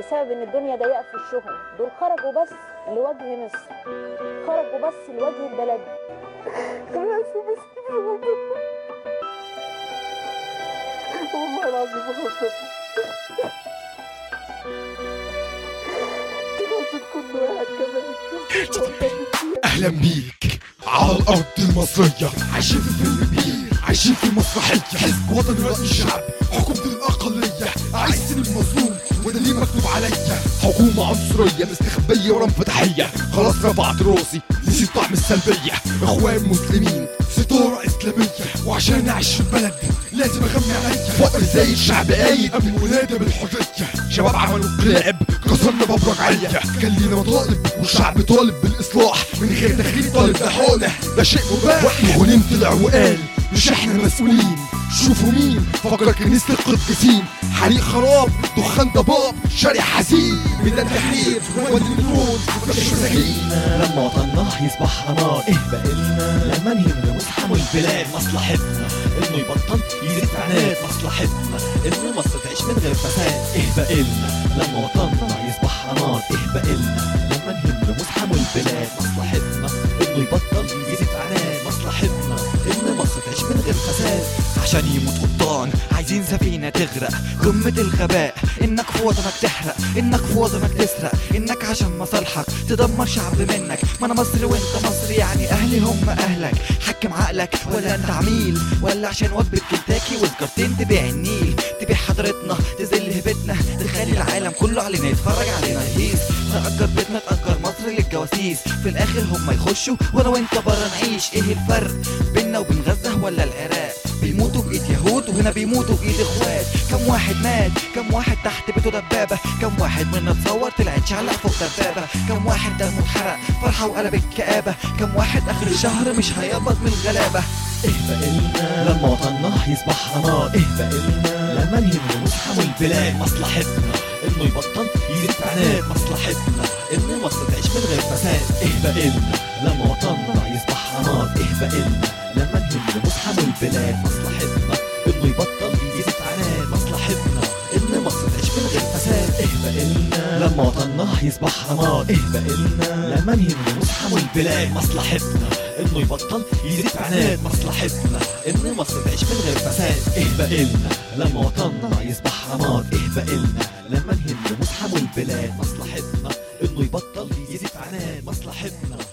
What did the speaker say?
بسبب ان الدنيا ضيقه في وشهم دول خرجوا بس لوجه مصر خرجوا بس لوجه البلد انا اسف بس والله العظيم بخطط كنت تكون واحد كمان اهلا بيك على الارض المصريه عايشين في فيلم كبير عايشين في مسرحيه حزب وطني راي الشعب حكومه الاقليه عايز المظلوم وده ليه مكتوب عليا حكومه عنصريه مستخبيه ورا فتحيه خلاص رفعت راسي نسيت طعم السلبيه اخوان مسلمين ستاره اسلاميه وعشان اعيش في البلد لازم اغمي عليا فقر زي الشعب قايد قبل الولاده بالحريه شباب عملوا انقلاب كسرنا باب رجعيه كان لينا مطالب والشعب طالب بالاصلاح من غير تخريب طالب ده حوله ده شيء مباح الغنيم طلع وقال مش احنا المسؤولين شوفوا مين فكر كنيسة القديسين حريق خراب دخان ضباب شارع حزين من التحرير وادي النور مش مساكين لما وطننا يصبح نار ايه بقلنا لما نهمنا مزحم البلاد مصلحتنا انه يبطل يزيد في عناد مصلحتنا ان مصر تعيش من غير فساد ايه بقلنا لما وطننا يصبح نار ايه بقلنا لما نهمنا مزحم البلاد مصلحتنا انه يبطل يزيد في عناد مصلحتنا ان مصر تعيش من غير فساد عشان يموت قبطان عايزين سفينة تغرق قمة الغباء انك في وطنك تحرق انك في وطنك تسرق انك عشان مصالحك تدمر شعب منك ما انا مصري وانت مصري يعني اهلي هم اهلك حكم عقلك ولا انت عميل ولا عشان وجبة كنتاكي وسجارتين تبيع النيل تبيع حضرتنا تذل هبتنا تخلي العالم كله علينا يتفرج علينا يهيس نأجر بيتنا تأجر مصر للجواسيس في الاخر هم يخشوا وانا وانت برا نعيش ايه الفرق بينا وبين غزة ولا العراق بيموتوا بايد يهود وهنا بيموتوا بايد اخوات كم واحد مات كم واحد تحت بيته دبابه كم واحد منا اتصور طلع اتشعلق فوق دبابه كم واحد دمه اتحرق فرحه وقلبت كآبه كم واحد اخر الشهر مش هيقبض من الغلابه ايه بقلنا لما وطننا يصبح نار ايه بقلنا لما نهمنا نزحم البلاد مصلحتنا انه يبطل يزيد في عناد مصلحتنا ان مصر تعيش من غير فساد ايه بقلنا لما وطننا يصبح نار ايه بقلنا لما نهمنا نزحم البلاد مصلحتنا انه يبطل يزيد في عناد مصلحتنا ان مصر تعيش من غير فساد ايه بقلنا لما وطننا يصبح نار ايه بقلنا لما نهمنا نزحم البلاد مصلحتنا انه يبطل يزيد في عناد مصلحتنا ان مصر تعيش من غير فساد ايه بقلنا لما وطننا يصبح نار ايه بقلنا لما نهمنا نزحم البلاد مصلحتنا انه يبطل يزيد في عناد مصلحتنا